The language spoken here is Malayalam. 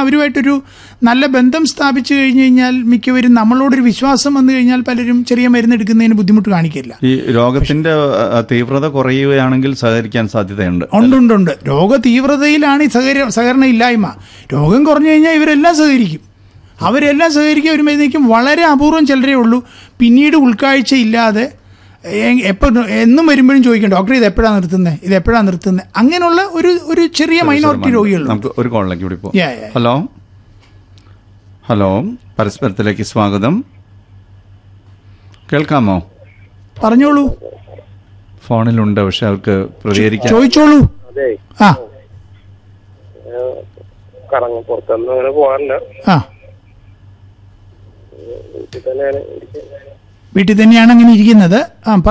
അവരുമായിട്ടൊരു നല്ല ബന്ധം സ്ഥാപിച്ചു കഴിഞ്ഞു കഴിഞ്ഞാൽ മിക്കവരും നമ്മളോടൊരു വിശ്വാസം വന്നു കഴിഞ്ഞാൽ പലരും ചെറിയ മരുന്ന് എടുക്കുന്നതിന് ബുദ്ധിമുട്ട് കാണിക്കില്ല ഈ രോഗത്തിന്റെ ആ, തീവ്രത കുറയുകയാണെങ്കിൽ സഹകരിക്കാൻ സാധ്യതയുണ്ട് ഉണ്ട് ഉണ്ട് ഉണ്ട് രോഗ തീവ്രതയിലാണ് ഈ സഹകര സഹകരണ ഇല്ലായ്മ രോഗം കുറഞ്ഞു കഴിഞ്ഞാൽ ഇവരെല്ലാം സഹകരിക്കും അവരെല്ലാം സഹകരിക്കും ഒരു മരുന്നിക്കും വളരെ അപൂർവം ചിലരേ ഉള്ളൂ പിന്നീട് ഉൾക്കാഴ്ച ഇല്ലാതെ എപ്പോൾ എന്നും വരുമ്പോഴും ചോദിക്കും ഡോക്ടർ ഇത് എപ്പോഴാണ് നിർത്തുന്നത് ഇത് എപ്പോഴാണ് നിർത്തുന്നത് അങ്ങനെയുള്ള ഒരു ഒരു ചെറിയ മൈനോറിറ്റി രോഗികളുണ്ട് നമുക്ക് ഒരു കോളിലേക്ക് കൂടി പോകാം Yeah, yeah. ഹലോ ഹലോ പരസ്പരത്തിലേക്ക് സ്വാഗതം കേൾക്കാമോ പറഞ്ഞോളൂ ഫോണിലുണ്ട് പക്ഷെ അവർക്ക് പ്രതികരിക്കാൻ ചോദിച്ചോളൂ അതെ ആ കറങ്ങ പുറത്തൊന്നും അങ്ങനെ പോകാറില്ല ആ വീട്ടിൽ തന്നെയാണ് ഇരിക്കുന്നത് വീട്ടിൽ തന്നെയാണ് അങ്ങനെ ഇരിക്കുന്നത് ആ